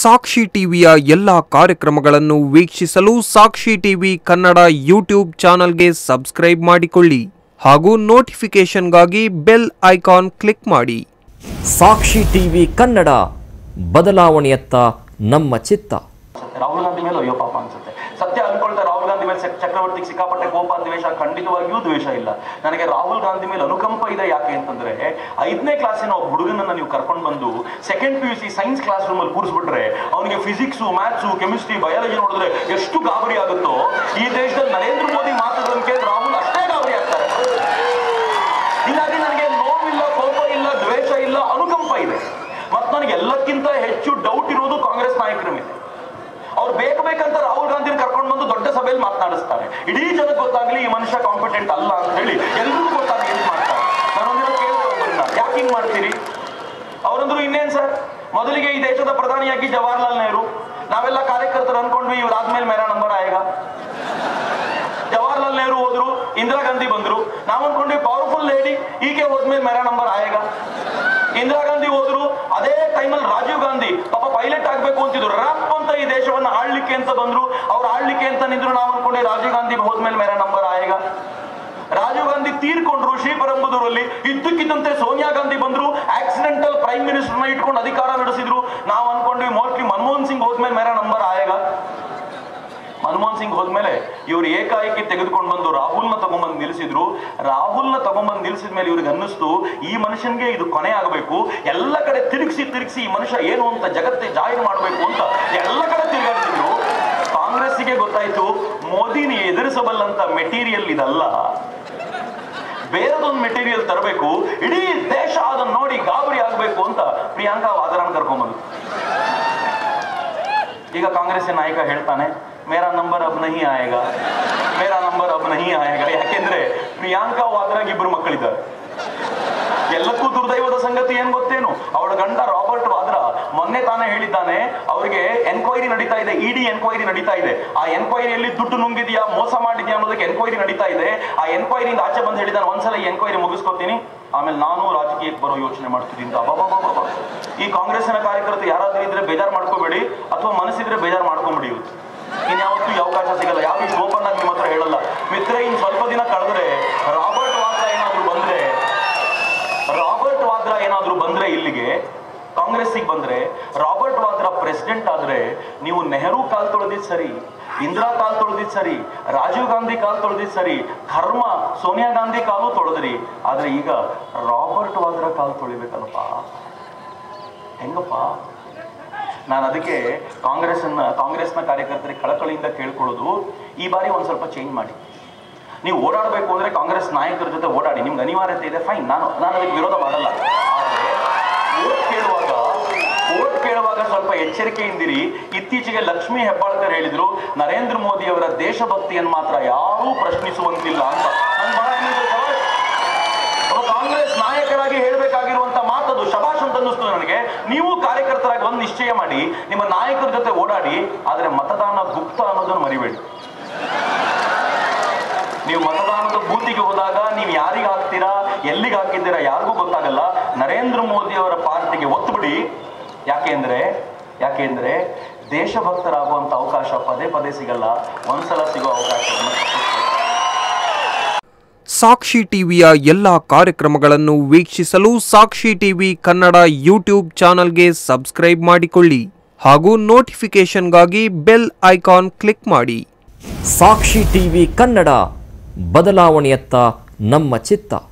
ಸಾಕ್ಷಿ ಟಿವಿಯ ಎಲ್ಲ ಕಾರ್ಯಕ್ರಮಗಳನ್ನು ವೀಕ್ಷಿಸಲು ಸಾಕ್ಷಿ ಟಿವಿ ಕನ್ನಡ ಯೂಟ್ಯೂಬ್ ಚಾನಲ್ಗೆ ಸಬ್ಸ್ಕ್ರೈಬ್ ಮಾಡಿಕೊಳ್ಳಿ ಹಾಗೂ ನೋಟಿಫಿಕೇಷನ್ಗಾಗಿ ಬೆಲ್ ಐಕಾನ್ ಕ್ಲಿಕ್ ಮಾಡಿ ಸಾಕ್ಷಿ ಟಿವಿ ಕನ್ನಡ ಬದಲಾವಣೆಯತ್ತ ನಮ್ಮ ಚಿತ್ತ ಅನ್ಸುತ್ತೆ ರಾಹುಲ್ ಗಾಂಧಿ ಮೇಲೆ ಅಯ್ಯೋ ಪಾಪ ಅನ್ಸುತ್ತೆ ಸತ್ಯ ಅನ್ಕೊಳ್ತಾ ರಾಹುಲ್ ಗಾಂಧಿ ಮೇಲೆ ಚಕ್- ಚಕ್ರವರ್ತಿಗೆ ಸಿಕ್ಕಾಪಟ್ಟೆ ಕೋಪ ದ್ವೇಷ ಖಂಡಿತವಾಗಿಯೂ ದ್ವೇಷ ಇಲ್ಲ ನನಗೆ ರಾಹುಲ್ ಗಾಂಧಿ ಮೇಲೆ ಅನುಕಂಪ ಇದೆ ಯಾಕೆ ಅಂತಂದ್ರೆ ಐದನೇ ಕ್ಲಾಸಿನ ಒಬ್ಬ ಹುಡುಗನನ್ನ ನೀವು ಕರ್ಕೊಂಡು ಬಂದು second P U C science class room ಅಲ್ಲಿ ಕೂರಿಸ್ಬಿಟ್ರೆ ಅವನಿಗೆ ಫಿಸಿಕ್ಸ್ ಮ್ಯಾಥ್ಸ್ ಕೆಮಿಸ್ಟ್ರಿ ಬಯಾಲಜಿ ನೋಡಿದ್ರೆ ಎಷ್ಟು ಗಾಬರಿ ಆಗುತ್ತೋ ಈ ದೇಶದಲ್ಲಿ ನರೇಂದ್ರ ಮೋದಿ ಮಾತುಗಳನ್ನು ಕೇಳಿ ರಾಹುಲ್ ಅಷ್ಟೇ ಗಾಬರಿ ಆಗ್ತಾರೆ ಹೀಗಾಗಿ ನನಗೆ ನೋವಿಲ್ಲ ಕೋಪ ಇಲ್ಲ ದ್ವೇಷ ಇಲ್ಲ ಅನುಕಂಪ ಇದೆ ಮತ್ತು ನನಗೆ ಎಲ್ಲಕ್ಕಿಂತ ಹೆಚ್ಚು ಡೌಟ್ ಇರೋದು ಕಾಂಗ್ರೆಸ್ ನಾಯಕರ ಮೇಲೆ ಅವ್ರು ಬೇಕು ಬೇಕಂತ ರಾಹುಲ್ ಗಾಂಧಿನ ಕರ್ಕೊಂಡು ಬಂದು ದೊಡ್ಡ ಸಭೆಯಲ್ಲಿ ಮಾತನಾಡಿಸ್ತಾರೆ ಇಡೀ ಜನಕ್ಕೆ ಗೊತ್ತಾಗ್ಲಿ ಈ ಮನುಷ್ಯ ಕಾಂಪಿಟೆಂಟ್ ಅಲ್ಲ ಅಂತ ಹೇಳಿ ಎಲ್ರಿಗೂ ಗೊತ್ತಾಗ್ಲಿ ಇದು ಮಾಡ್ತಾರೆ ನಾನೊಂದಿನ ಕೇಳಿದೆ ಒಬ್ಬರನ್ನ ಯಾಕೆ ಹಿಂಗ್ ಮಾಡ್ತೀರಿ ಅವರಂದ್ರು ಇನ್ನೇನ್ ಸರ್ ಮೊದಲಿಗೆ ಈ ದೇಶದ ಪ್ರಧಾನಿಯಾಗಿ ಜವಾಹರ್ಲಾಲ್ ನೆಹರು ನಾವೆಲ್ಲ ಕಾರ್ಯಕರ್ತರು ಅನ್ಕೊಂಡ್ವಿ ಇವ್ರಾದ್ಮೇಲೆ ಮೇರಾ ನಂಬರ್ ಆಯೇಗ ಜವಾಹರ್ಲಾಲ್ ನೆಹರು ಹೋದ್ರು ಇಂದಿರಾ ಗಾಂಧಿ ಬಂದ್ರು ನಾವು ಅನ್ಕೊಂಡ್ವಿ ಪವರ್ಫುಲ್ ಲೇಡಿ ಈಕೆ ಹೋದ್ಮೇಲೆ ಮೇರಾ ನಂಬರ್ ಆಯೇಗ ಇಂದಿರಾ ಗಾಂಧಿ ಹೋದ್ರು ಅದೇ ಟೈಮಲ್ಲಿ ರಾಜೀವ್ ಗಾಂಧಿ ಪಾಪ ಪೈಲಟ್ ಆಗ್ಬೇಕು ಅಂತಿದ್ರು ರಪ್ ಅಂತ ಈ ದೇಶವನ್ನ ಆಳ್ಲಿಕ್ಕೆ ಅಂತ ಬಂದ್ರು ಅವ್ರು ಆಳ್ಲಿಕ್ಕೆ ಅಂತ ನಿಂದ್ರು ನಾವು ಅನ್ಕೊಂಡೆ ರಾಜೀವ್ ಗಾಂಧಿ ಹೋದ್ಮೇಲೆ ಮೇರಾ ನಂಬರ್ ಆಯೇಗ ರಾಜೀವ್ ಗಾಂಧಿ ತೀರ್ಕೊಂಡ್ರು ಶ್ರೀಪರಂಬದೂರಲ್ಲಿ ಇದ್ದಕ್ಕಿದ್ದಂತೆ ಸೋನಿಯಾ ಗಾಂಧಿ ಬಂದ್ರು ಆಕ್ಸಿಡೆಂಟಲ್ ಪ್ರೈಮ್ ಮಿನಿಸ್ಟರ್ನ ಇಟ್ಕೊಂಡು ಅಧಿಕಾರ ನಡೆಸಿದ್ರು ನಾವು ಅನ್ಕೊಂಡ್ವಿ ಮೋಸ್ಟ್ಲಿ ಮನಮೋಹನ್ ಸಿಂಗ್ ಹೋದ್ಮೇಲೆ ಮೇರಾ ನಂಬರ್ ಆಯೇಗ ಮನಮೋಹನ್ ಸಿಂಗ್ ಹೋದ್ಮೇಲೆ ಇವ್ರು ಏಕಾಏಕಿ ತೆಗೆದುಕೊಂಡು ಬಂದು ರಾಹುಲ್ನ ತಗೊಂಬಂದು ನಿಲ್ಲಿಸಿದ್ರು ರಾಹುಲ್ನ ತಗೊಂಬಂದು ನಿಲ್ಲಿಸಿದ ಮೇಲೆ ಇವ್ರಿಗೆ ಅನ್ನಿಸ್ತು ಈ ಮನುಷ್ಯನ್ಗೆ ಇದು ಕೊನೆ ಆಗಬೇಕು ಎಲ್ಲ ಕಡೆ ತಿರುಗಿಸಿ ತಿರುಗಿಸಿ ಈ ಮನುಷ್ಯ ಏನು ಅಂತ ಜಗತ್ತೇ ಜಾಹೀರು ಮಾಡಬೇಕು ಅಂತ ಎಲ್ಲ ಕಡೆ ತಿರುಗಾಡ್ತಿದ್ರು ಕಾಂಗ್ರೆಸ್ಸಿಗೆ ಗೊತ್ತಾಯ್ತು ಮೋದಿನ ಎದುರಿಸಬಲ್ಲಂತ ಮೆಟೀರಿಯಲ್ ಇದಲ್ಲ ಬೇರೆದೊಂದು ಮೆಟೀರಿಯಲ್ ತರಬೇಕು ಇಡೀ ದೇಶ ಅದನ್ನ ನೋಡಿ ಗಾಬರಿ ಆಗ್ಬೇಕು ಅಂತ ಪ್ರಿಯಾಂಕಾ ವಾದ್ರಾನ್ ಕರ್ಕೊಂಬಂದು ಈಗ ಕಾಂಗ್ರೆಸ್ಸಿನ ನಾಯಕ ಹೇಳ್ತಾನೆ ಮೇರಾ ನಂಬರ್ ಅಬ್ ನಹಿ ಆಯೇಗ ಮೇರಾ ನಂಬರ್ ಅಬ್ ನಹಿ ಆಯೇಗ ಯಾಕೆಂದ್ರೆ ಪ್ರಿಯಾಂಕಾ ವಾದ್ರಾಗ್ ಇಬ್ರು ಮಕ್ಕಳಿದ್ದಾರೆ ಎಲ್ಲಕ್ಕೂ ದುರ್ದೈವದ ಸಂಗತಿ ಏನ್ ಗೊತ್ತೇನು ಅವಳ ಗಂಡ ರಾಬರ್ಟ್ ವಾದ್ರಾ ಮೊನ್ನೆ ತಾನೇ ಹೇಳಿದ್ದಾನೆ ಅವರಿಗೆ ಎನ್ಕ್ವೈರಿ ನಡೀತಾ ಇದೆ ಇಡಿ ಎನ್ಕ್ವೈರಿ ನಡೀತಾ ಇದೆ ಆ ಎನ್ಕ್ವೈರಿಯಲ್ಲಿ ದುಡ್ಡು ನುಂಗಿದ್ಯಾ ಮೋಸ ಮಾಡಿದ್ಯಾ ಅನ್ನೋದಕ್ಕೆ ಎನ್ಕ್ವೈರಿ ನಡೀತಾ ಇದೆ ಆ ಎನ್ಕ್ವೈರಿಯಿಂದ ಆಚೆ ಬಂದು ಹೇಳಿದ್ದಾನೆ ಒಂದ್ಸಲ ಈ ಎನ್ಕ್ವೈರಿ ಮುಗಿಸ್ಕೊತೀನಿ ಆಮೇಲೆ ನಾನು ರಾಜಕೀಯಕ್ಕೆ ಬರೋ ಯೋಚನೆ ಮಾಡ್ತೀನಿ ಅಂತ ಅಬ್ಬಬ್ಬಬ್ಬಬ್ಬ. ಈ ಕಾಂಗ್ರೆಸ್ಸಿನ ಕಾರ್ಯಕರ್ತರು ಯಾರಾದ್ರೂ ಇದ್ರೆ ಬೇಜಾರು ಮಾಡ್ಕೋಬೇಡಿ ಅಥವಾ ಮನಸ್ಸಿದ್ರೆ ಬೇಜಾರು ಮಾಡ್ಕೊಂಬಿಡಿ ಇವತ್ತು ಇನ್ಯಾವತ್ತೂ ಈ ಅವಕಾಶ ಸಿಗಲ್ಲ ಯಾವ ಇಷ್ಟು ಓಪನ್ ಆಗಿ ನಿಮ್ಮ ಹತ್ರ ಹೇಳಲ್ಲ ಮಿತ್ರ ಇನ್ ಸ್ವಲ್ಪ ದಿನ ಕಳೆದ್ರೆ ರಾಬರ್ಟ್ ವಾದ್ರಾ ಏನಾದ್ರು ಬಂದ್ರೆ ರಾಬರ್ಟ್ ವಾದ್ರಾ ಏನಾದ್ರೂ ಬಂದ್ರೆ ಇಲ್ಲಿಗೆ ಕಾಂಗ್ರೆಸ್ಸಿಗೆ ಬಂದ್ರೆ ರಾಬರ್ಟ್ ವಾದ್ರಾ ಪ್ರೆಸಿಡೆಂಟ್ ಆದ್ರೆ ನೀವು ನೆಹರು ಕಾಲ್ ತೊಳೆದಿದ್ ಸರಿ ಇಂದಿರಾ ಕಾಲ್ ತೊಳೆದಿದ್ ಸರಿ ರಾಜೀವ್ ಗಾಂಧಿ ಕಾಲ್ ತೊಳೆದಿದ್ ಸರಿ ಕರ್ಮ ಸೋನಿಯಾ ಗಾಂಧಿ ಕಾಲು ತೊಳೆದ್ರಿ ಆದ್ರೆ ಈಗ ರಾಬರ್ಟ್ ವಾದ್ರಾ ಕಾಲ್ ತೊಳಿಬೇಕಲ್ಲಪ್ಪ ಹೆಂಗಪ್ಪ ನಾನು ಅದಕ್ಕೆ ಕಾಂಗ್ರೆಸ್ನ ಕಾಂಗ್ರೆಸ್ನ ಕಾರ್ಯಕರ್ತರಿಗೆ ಕಳಕಳಿಯಿಂದ ಕೇಳ್ಕೊಳ್ಳೋದು ಈ ಬಾರಿ ಒಂದ್ ಸ್ವಲ್ಪ ಚೇಂಜ್ ಮಾಡಿ ನೀವು ಓಡಾಡಬೇಕು ಅಂದ್ರೆ ಕಾಂಗ್ರೆಸ್ ನಾಯಕರ ಜೊತೆ ಓಡಾಡಿ ನಿಮ್ಗೆ ಅನಿವಾರ್ಯತೆ ಇದೆ ಫೈನ್ ನಾನು ನಾನು ಅದಕ್ಕೆ ವಿರೋಧ ಮಾಡಲ್ಲ ಆದ್ರೆ ಓಟ್ ಕೇಳುವಾಗ ಓಟ್ ಕೇಳುವಾಗ ಸ್ವಲ್ಪ ಎಚ್ಚರಿಕೆಯಿಂದಿರಿ ಇತ್ತೀಚೆಗೆ ಲಕ್ಷ್ಮೀ ಹೆಬ್ಬಾಳ್ಕರ್ ಹೇಳಿದ್ರು ನರೇಂದ್ರ ಮೋದಿ ಅವರ ದೇಶಭಕ್ತಿಯನ್ನು ಮಾತ್ರ ಯಾರೂ ಪ್ರಶ್ನಿಸುವಂತಿಲ್ಲ ಅಂತ ನನ್ ಬಹಳ ಹೆಮ್ಮೆಇದೆ ಶಭಾಷ್. ಒಬ್ಬ ಕಾಂಗ್ರೆಸ್ ನಾಯಕರಾಗಿ ಹೇಳಬೇಕಾಗಿರುವಂತ ಮಾತದು ಶಭಾಷ್ ಅಂತ ಅನ್ನಿಸ್ತು ನನಗೆ ನೀವು ಕಾರ್ಯಕರ್ತರಾಗಿ ಒಂದು ನಿಶ್ಚಯ ಮಾಡಿ ನಿಮ್ಮ ನಾಯಕರ ಜೊತೆ ಓಡಾಡಿ ಆದ್ರೆ ಮತದಾನ ಗುಪ್ತ ಅನ್ನೋದನ್ನು ಮರಿಬೇಡಿ ನೀವು ಮತದಾನದ ಬೂತಿಗೆ ಹೋದಾಗ ನೀವು ಯಾರಿಗೆ ಹಾಕ್ತೀರಾ ಎಲ್ಲಿಗೆ ಹಾಕಿದ್ದೀರಾ ಯಾರಿಗೂ ಗೊತ್ತಾಗಲ್ಲ ನರೇಂದ್ರ ಮೋದಿ ಅವರ ಪಾರ್ಟಿಗೆ ಒತ್ತು ಬಿಡಿ ಯಾಕೆಂದ್ರೆ ಯಾಕೆಂದ್ರೆ ದೇಶಭಕ್ತರಾಗುವಂತ ಅವಕಾಶ ಪದೇ ಪದೇ ಸಿಗಲ್ಲ ಒಂದ್ಸಲ ಸಿಗೋ ಅವಕಾಶವನ್ನು ತಪ್ಪಿಸ್ಬೇಡಿ. ಸಾಕ್ಷಿ ಟಿವಿಯ ಎಲ್ಲ ಕಾರ್ಯಕ್ರಮಗಳನ್ನು ವೀಕ್ಷಿಸಲು ಸಾಕ್ಷಿ ಟಿವಿ ಕನ್ನಡ ಯೂಟ್ಯೂಬ್ ಚಾನಲ್ಗೆ ಸಬ್ಸ್ಕ್ರೈಬ್ ಮಾಡಿಕೊಳ್ಳಿ ಹಾಗೂ ನೋಟಿಫಿಕೇಷನ್ಗಾಗಿ ಬೆಲ್ ಐಕಾನ್ ಕ್ಲಿಕ್ ಮಾಡಿ ಸಾಕ್ಷಿ ಟಿವಿ ಕನ್ನಡ ಬದಲಾವಣೆಯತ್ತ ನಮ್ಮ ಚಿತ್ತ